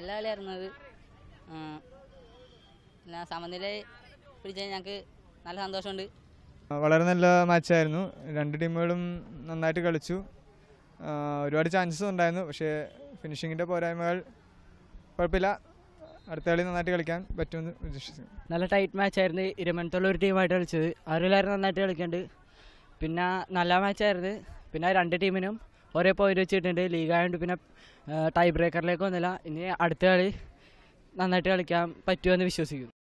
നല്ല കളിയായിരുന്നു അത് ആ, പിന്നെ സമനില പിടിച്ചതിന് ഞങ്ങൾക്ക് നല്ല സന്തോഷമുണ്ട് വളരെ നല്ല മാച്ചായിരുന്നു രണ്ട് ടീമുകളും നന്നായിട്ട് കളിച്ചു ആ, ഒരുപാട് ചാൻസസ് ഉണ്ടായിരുന്നു പക്ഷേ ഫിനിഷിങ്ങിൻ്റെ പോരായ്മകൾ കുഴപ്പമില്ല അടുത്ത കളി നന്നായിട്ട് കളിക്കാൻ പറ്റുമെന്ന് വിശ്വസിക്കുന്നു നല്ല ടൈറ്റ് മാച്ചായിരുന്നു ഇരുമനത്തുള്ള ഒരു ടീമായിട്ട് കളിച്ചത് അവരെല്ലാവരും നന്നായിട്ട് കളിക്കുന്നുണ്ട് പിന്നെ നല്ല മാച്ചായിരുന്നു പിന്നെ രണ്ട് ടീമിനും ഒരേ പോയിന്റ് വെച്ചിട്ടുണ്ട് ലീഗ് ആയതുകൊണ്ട് പിന്നെ ടൈ ബ്രേക്കറിലേക്ക് വന്നില്ല ഇനി അടുത്ത കളി നന്നായിട്ട് കളിക്കാൻ പറ്റുമെന്ന് വിശ്വസിക്കുന്നു